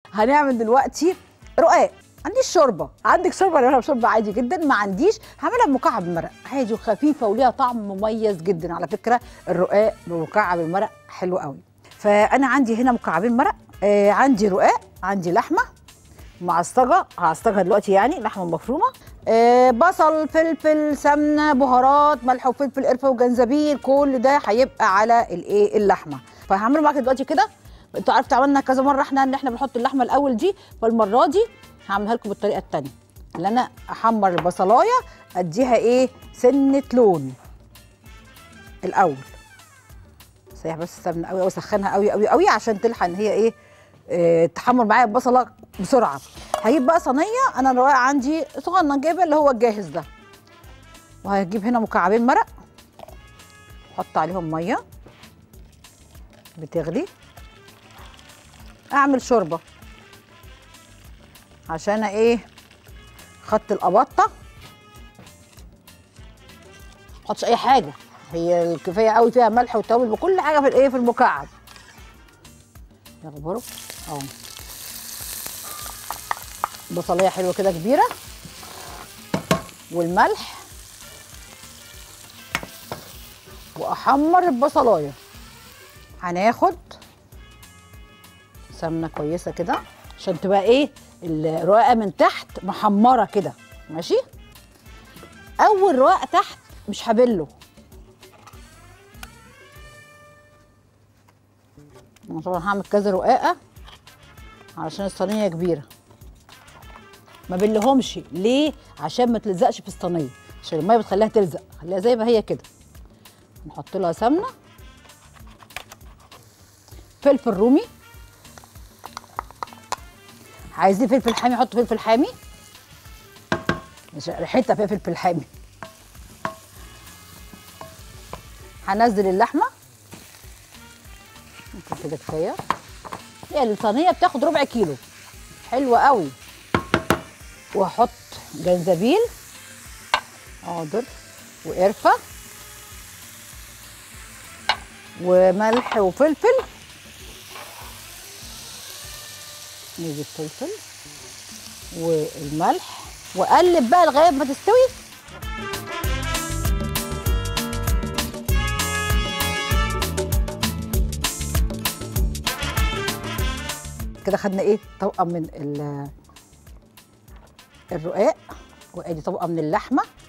هنعمل دلوقتي رقاق عنديش شوربه عندك شوربه انا بعمل شوربه عادي جدا ما عنديش هعملها بمكعب المرق عادي وخفيفه وليها طعم مميز جدا على فكره الرقاق بمكعب المرق حلو قوي فانا عندي هنا مكعبين مرق آه عندي رقاق عندي لحمه معصجه هعصجها دلوقتي يعني لحمه مفرومه آه بصل فلفل سمنه بهارات ملح وفلفل قرفه وجنزبيل كل ده هيبقى على الايه اللحمه فهعمله معاك دلوقتي كده انتوا عرفتوا عملنا كذا مره احنا ان احنا بنحط اللحمه الاول دي فالمره دي هعملها لكم بالطريقه الثانيه اللي انا احمر البصلايه اديها ايه سنه لون الاول سيح بس السمنه قوي قوي سخنها قوي قوي قوي عشان تلحق ان هي ايه اه تحمر معايا البصله بسرعه هجيب بقى صينيه انا الرقاق عندي صغنن جايبه اللي هو الجاهز ده وهجيب هنا مكعبين مرق احط عليهم ميه بتغلي اعمل شوربه عشان ايه خدت القبطه حطش اي حاجه هي الكفايه قوي فيها ملح وتوابل وكل حاجه في الايه في المكعب يغبروا اهو بصليه حلوه كده كبيره والملح واحمر البصلايه هناخد سمنه كويسه كده عشان تبقى ايه الرقاقه من تحت محمره كده ماشي اول رقاق تحت مش هبله انا طبعا هعمل كذا رقاقه علشان الصينيه كبيره ما بلهمش ليه عشان ما تلزقش في الصينيه عشان الميه بتخليها تلزق خليها زي ما هي كده نحط لها سمنه فلفل رومي عايزين فلفل حامي حطوا فلفل حامي مش ريحتها فيها فلفل حامي هنزل اللحمه ممكن كده كفايه هي الصينيه بتاخد ربع كيلو حلوه قوي وهحط جنزبيل حاضر وقرفه وملح وفلفل نجيب الفلفل والملح واقلب بقى لغايه ما تستوي كده خدنا ايه طبقه من ال- الرقاق وادي طبقه من اللحمه